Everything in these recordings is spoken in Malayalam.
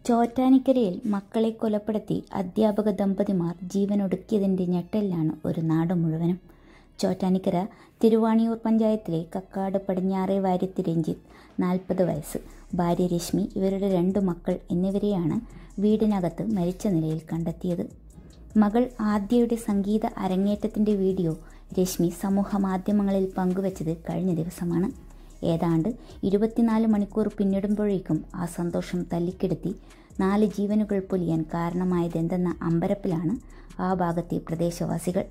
ചോറ്റാനിക്കരയിൽ മക്കളെ കൊലപ്പെടുത്തി അധ്യാപക ദമ്പതിമാർ ജീവനൊടുക്കിയതിൻ്റെ ഞെട്ടലിലാണ് ഒരു നാട് മുഴുവനും ചോറ്റാനിക്കര തിരുവാണിയൂർ പഞ്ചായത്തിലെ കക്കാട് പടിഞ്ഞാറേ വാര്യത്ത് രഞ്ജിത്ത് നാൽപ്പത് വയസ്സ് ഭാര്യ രശ്മി ഇവരുടെ രണ്ടു മക്കൾ എന്നിവരെയാണ് വീടിനകത്ത് മരിച്ച നിലയിൽ കണ്ടെത്തിയത് മകൾ ആദ്യയുടെ സംഗീത അരങ്ങേറ്റത്തിൻ്റെ വീഡിയോ രശ്മി സമൂഹ മാധ്യമങ്ങളിൽ പങ്കുവച്ചത് കഴിഞ്ഞ ദിവസമാണ് ഏതാണ്ട് ഇരുപത്തിനാല് മണിക്കൂർ പിന്നിടുമ്പോഴേക്കും ആ സന്തോഷം തല്ലിക്കെടുത്തി നാല് ജീവനുകൾ പൊലിയാൻ കാരണമായതെന്തെന്ന അമ്പരപ്പിലാണ് ആ ഭാഗത്തെ പ്രദേശവാസികൾ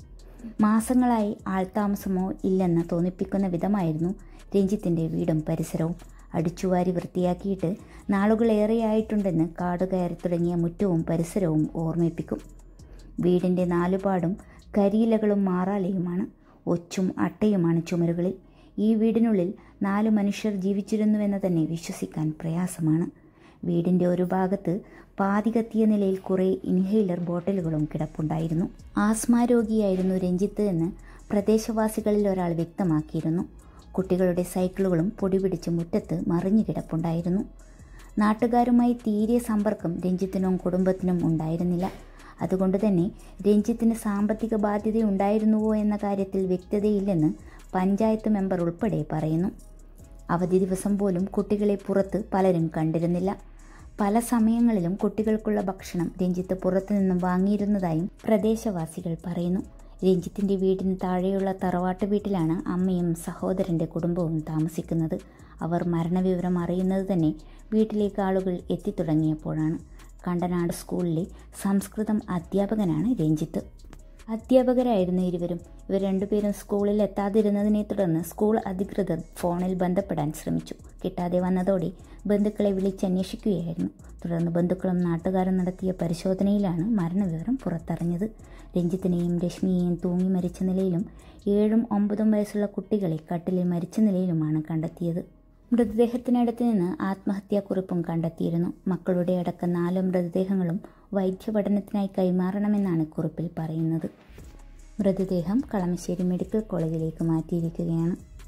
മാസങ്ങളായി ആൾതാമസമോ ഇല്ലെന്ന് തോന്നിപ്പിക്കുന്ന വിധമായിരുന്നു രഞ്ജിത്തിൻ്റെ വീടും പരിസരവും അടിച്ചുവാരി വൃത്തിയാക്കിയിട്ട് നാളുകളേറെയായിട്ടുണ്ടെന്ന് കാട് കയറി തുടങ്ങിയ മുറ്റവും പരിസരവും ഓർമ്മിപ്പിക്കും വീടിൻ്റെ നാലുപാടും കരിയിലകളും മാറാലയുമാണ് ഒച്ചും അട്ടയുമാണ് ചുമരുകളിൽ ഈ വീടിനുള്ളിൽ നാല് മനുഷ്യർ ജീവിച്ചിരുന്നുവെന്ന് തന്നെ വിശ്വസിക്കാൻ പ്രയാസമാണ് വീടിൻ്റെ ഒരു ഭാഗത്ത് പാതി കത്തിയ നിലയിൽ കുറേ ഇൻഹെയിലർ ബോട്ടിലുകളും കിടപ്പുണ്ടായിരുന്നു ആസ്മ രോഗിയായിരുന്നു രഞ്ജിത്ത് എന്ന് പ്രദേശവാസികളിൽ ഒരാൾ വ്യക്തമാക്കിയിരുന്നു കുട്ടികളുടെ സൈക്കിളുകളും പൊടിപിടിച്ച് മുറ്റത്ത് മറിഞ്ഞു കിടപ്പുണ്ടായിരുന്നു നാട്ടുകാരുമായി തീരെ സമ്പർക്കം രഞ്ജിത്തിനും കുടുംബത്തിനും ഉണ്ടായിരുന്നില്ല അതുകൊണ്ട് തന്നെ രഞ്ജിത്തിന് സാമ്പത്തിക ബാധ്യതയുണ്ടായിരുന്നുവോ എന്ന കാര്യത്തിൽ വ്യക്തതയില്ലെന്ന് പഞ്ചായത്ത് മെമ്പർ ഉൾപ്പെടെ പറയുന്നു അവധി ദിവസം പോലും കുട്ടികളെ പുറത്ത് പലരും കണ്ടിരുന്നില്ല പല സമയങ്ങളിലും കുട്ടികൾക്കുള്ള ഭക്ഷണം രഞ്ജിത്ത് പുറത്തു നിന്നും വാങ്ങിയിരുന്നതായും പ്രദേശവാസികൾ പറയുന്നു രഞ്ജിത്തിൻ്റെ വീടിന് താഴെയുള്ള തറവാട്ട് വീട്ടിലാണ് അമ്മയും സഹോദരൻ്റെ കുടുംബവും താമസിക്കുന്നത് അവർ മരണവിവരം അറിയുന്നത് തന്നെ വീട്ടിലേക്ക് ആളുകൾ എത്തിത്തുടങ്ങിയപ്പോഴാണ് കണ്ടനാട് സ്കൂളിലെ സംസ്കൃതം അധ്യാപകനാണ് രഞ്ജിത്ത് അധ്യാപകരായിരുന്നു ഇരുവരും ഇവർ രണ്ടുപേരും സ്കൂളിൽ എത്താതിരുന്നതിനെ തുടർന്ന് സ്കൂൾ അധികൃതർ ഫോണിൽ ബന്ധപ്പെടാൻ ശ്രമിച്ചു കിട്ടാതെ വന്നതോടെ ബന്ധുക്കളെ വിളിച്ചന്വേഷിക്കുകയായിരുന്നു തുടർന്ന് ബന്ധുക്കളും നാട്ടുകാരും നടത്തിയ പരിശോധനയിലാണ് മരണവിവരം പുറത്തറിഞ്ഞത് രഞ്ജിത്തിനെയും രശ്മിയെയും തൂങ്ങി മരിച്ച നിലയിലും ഏഴും ഒമ്പതും വയസ്സുള്ള കുട്ടികളെ കട്ടിലിൽ മരിച്ച നിലയിലുമാണ് കണ്ടെത്തിയത് മൃതദേഹത്തിനടുത്ത് നിന്ന് ആത്മഹത്യാക്കുറിപ്പും കണ്ടെത്തിയിരുന്നു മക്കളുടെ അടക്കം നാല് മൃതദേഹങ്ങളും വൈദ്യപഠനത്തിനായി കൈമാറണമെന്നാണ് കുറിപ്പിൽ പറയുന്നത് മൃതദേഹം കളമശ്ശേരി മെഡിക്കൽ കോളേജിലേക്ക് മാറ്റിയിരിക്കുകയാണ്